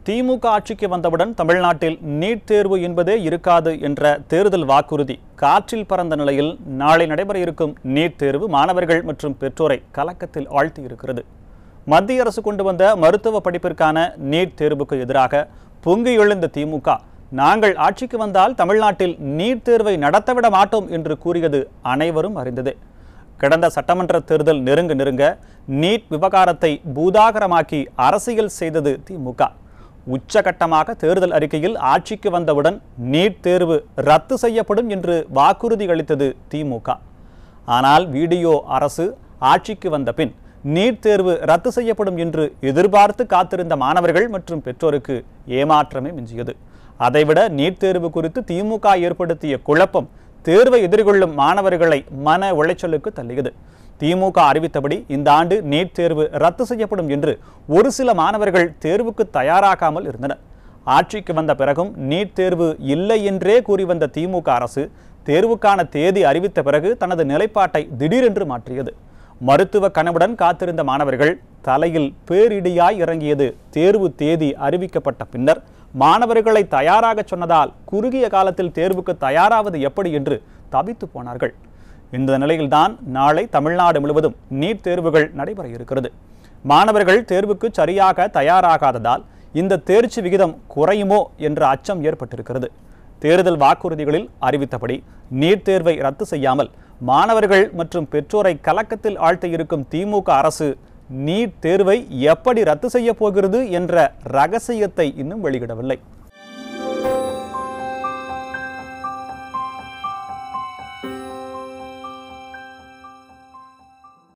திமுக ஆட்சிக்கு வந்தவுடன் தமிழ்நாட்டில் நீட் தேர்வு என்பதே இருக்காது என்ற தேர்தல் வாக்குறுதி காற்றில் பறந்த நிலையில் நாளை நடைபெற இருக்கும் நீட் தேர்வு மாணவர்கள் மற்றும் பெற்றோரை கலக்கத்தில் ஆழ்த்தி இருக்கிறது மத்திய அரசு கொண்டு வந்த மருத்துவ படிப்பிற்கான நீட் தேர்வுக்கு எதிராக பொங்கி எழுந்த திமுக நாங்கள் ஆட்சிக்கு வந்தால் தமிழ்நாட்டில் நீட் தேர்வை நடத்தவிட மாட்டோம் என்று கூறியது அனைவரும் அறிந்ததே கடந்த சட்டமன்ற தேர்தல் நெருங்க நெருங்க நீட் விவகாரத்தை பூதாகரமாக்கி அரசியல் செய்தது திமுக உச்சகட்டமாக தேர்தல் அறிக்கையில் ஆட்சிக்கு வந்தவுடன் நீட் தேர்வு ரத்து செய்யப்படும் என்று வாக்குறுதி அளித்தது திமுக ஆனால் வீடியோ அரசு ஆட்சிக்கு வந்த பின் நீட் தேர்வு ரத்து செய்யப்படும் என்று எதிர்பார்த்து காத்திருந்த மாணவர்கள் மற்றும் பெற்றோருக்கு ஏமாற்றமே மிஞ்சியது அதைவிட நீட் தேர்வு குறித்து திமுக ஏற்படுத்திய குழப்பம் தேர்வை எதிர்கொள்ளும் மாணவர்களை மன உளைச்சலுக்கு தள்ளியது திமுக அறிவித்தபடி இந்த ஆண்டு நீட் தேர்வு ரத்து செய்யப்படும் என்று ஒரு சில மாணவர்கள் தேர்வுக்கு தயாராகாமல் இருந்தனர் ஆட்சிக்கு வந்த பிறகும் நீட் தேர்வு இல்லை என்றே கூறி வந்த திமுக அரசு தேர்வுக்கான தேதி அறிவித்த பிறகு தனது நிலைப்பாட்டை திடீரென்று மாற்றியது மருத்துவ கனவுடன் காத்திருந்த மாணவர்கள் தலையில் பேரிடியாய் இறங்கியது தேர்வு தேதி அறிவிக்கப்பட்ட பின்னர் மாணவர்களை தயாராக சொன்னதால் குறுகிய காலத்தில் தேர்வுக்கு தயாராவது எப்படி என்று தவித்து போனார்கள் இந்த நிலையில்தான் நாளை தமிழ்நாடு முழுவதும் நீட் தேர்வுகள் நடைபெற இருக்கிறது மாணவர்கள் தேர்வுக்கு சரியாக தயாராகாததால் இந்த தேர்ச்சி விகிதம் குறையுமோ என்ற அச்சம் ஏற்பட்டிருக்கிறது தேர்தல் வாக்குறுதிகளில் அறிவித்தபடி நீட் தேர்வை ரத்து செய்யாமல் மாணவர்கள் மற்றும் பெற்றோரை கலக்கத்தில் ஆழ்த்தியிருக்கும் திமுக அரசு நீட் தேர்வை எப்படி ரத்து செய்ய போகிறது என்ற ரகசியத்தை இன்னும் வெளியிடவில்லை